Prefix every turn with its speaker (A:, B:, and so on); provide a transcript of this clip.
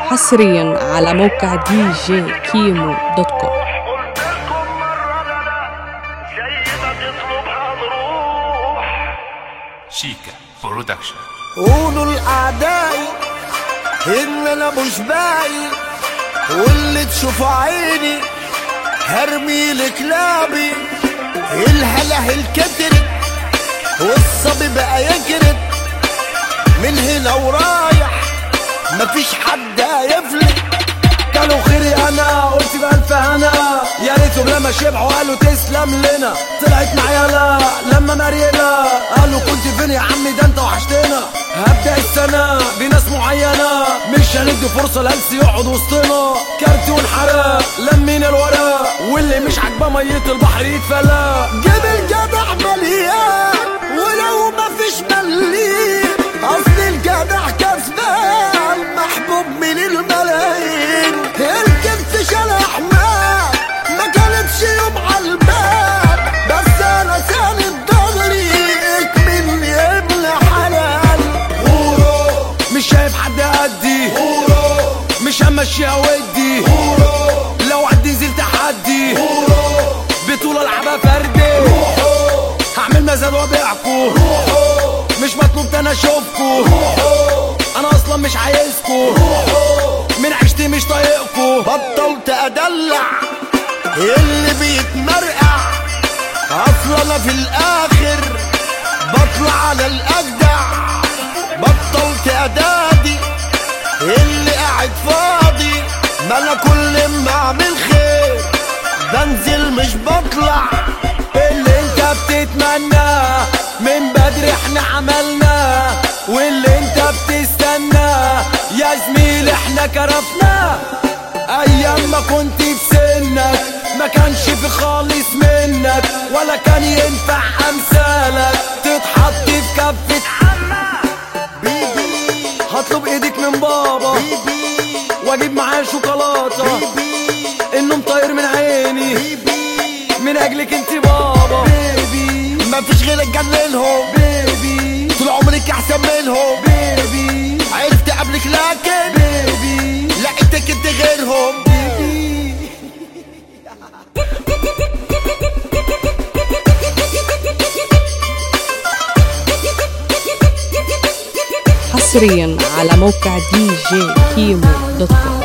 A: حصريا على موقع دي جي كيمو دوت كوم
B: قلت لكم مرة لا سيدة تطلبها نروح
C: شيكا برودكشن
D: قولوا لأعدائي إن أنا مش باقي واللي تشوف عيني هرمي لكلابي الهلهل كترت والصبي بقى يجرد من هنا ورايح مفيش حد هيفلت كانوا خيري انا قلت بألف هنا يا ريتهم لما شبعوا قالوا تسلم لنا طلعت معايا لا لما مرينا قالوا كنت فين يا عمي ده انت وحشتنا هبدأ السنة بناس معينة مش هندي فرصة لألسي يقعد وسطنا كارت وانحرق لمين الورق واللي مش عاجباه مية البحر يتفلق جيب الجدع مليان ولو مفيش مليان اصل الجدع كسبان محبوب من الملايين الكبت شلح مات ما كانتش يوم عالباب بس انا ساند ضهري اكمل يا ابن حلال غورو مش شايف حد قدي غورو مش همشيها ودي غورو لو عدي نزل تحدي غورو بطولة العبها فردي هعمل مزاد وابيعكو مش مطلوب ده انا اشوفكو انا اصلا مش عايزكو من عشتي مش طايقكو بطلت ادلع اللي بيتمرقع اصلا انا في الاخر بطلع على الاجدع بطلت ادادي اللي قاعد فاضي ما انا كل ما اعمل خير بنزل مش بطلع اللي انت بتتمنى من بدري احنا عملنا واللي انت بتستنى يا زميل احنا كرفنا ايام ما كنت في سنك ما كانش في خالص منك ولا كان ينفع امثالك تتحط في كفة بيبي هطلب ايدك من بابا بيبي واجيب معاه شوكولاته بيبي انه مطير من عيني بيبي من اجلك انت بابا بيبي مفيش غيرك جننهم بيبي طول عمرك احسن منهم بيبي عرفت قبلك لكن بيبي لقيتك انت غيرهم بيبي
A: حصريا على موقع دي جي كيمو دوت كوم